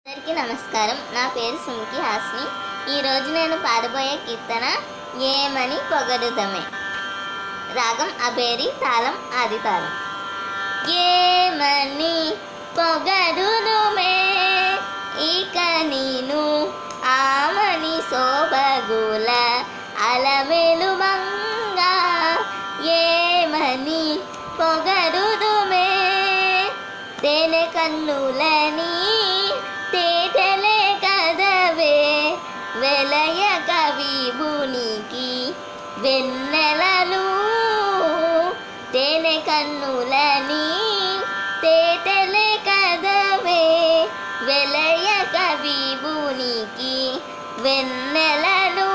అందరికీ నమస్కారం నా పేరు సుమికి హాస్ని ఈరోజు నేను పాడబోయే కీర్తన ఏమని పొగడుదమే రాగం అబేరి తాళం ఆది తాళం ఏమని పొగడుదుమే ఇక నీను ఆమని శోభగుల అలమేలు మంగా ఏమని పొగడుదుమే తేనె కన్నులని తేటలే కదవే వెలయ కవిభునికి వెన్నెలలు తేనె కన్నులని తేటలే కదవే వెలయ కవిభునికి వెన్నెలలు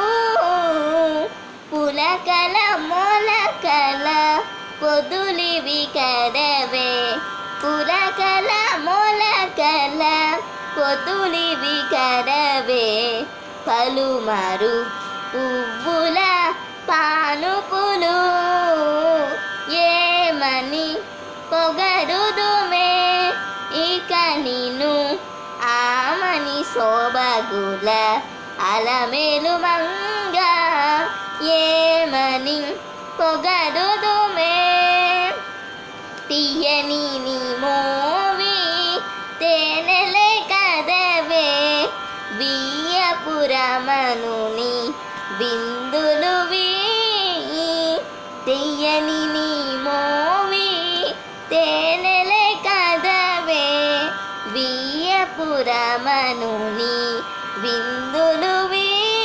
పులకల మొలకల పొదులివి కడవే పులకల మొలకల పొదులివి కడవే పలుమారు పువ్వుల పానుపులు ఏమని పొగరుదుమే ఇక నిన్ను ఆమని శోభగుల అలమేలు మంగా ఏమని పొగరుదుమే తీయని నీ మోవి తేనెలే కదవే బియ్యపురమనుని బిందులువి తీయని నీ మోవి తేనెలే కదవే బియ్యపురమనుని బిందులువి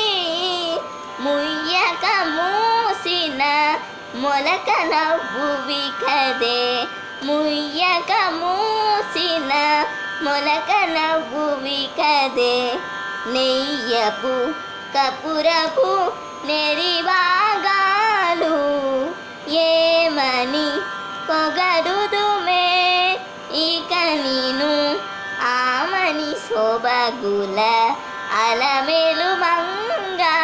ముయ్యక మూసిన మొలక నవ్వువి కదే ముయ్యక మూసిన మొలక నవ్వువి కదే నెయ్యపు కపురపు నెరివాగాలు ఏమని పొగరుదుమే ఇక నేను ఆమని శోభగుల అలమేలు మంగా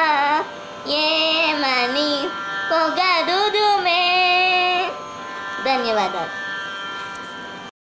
ఏమని పొగరుదుమే ధన్యవాదాలు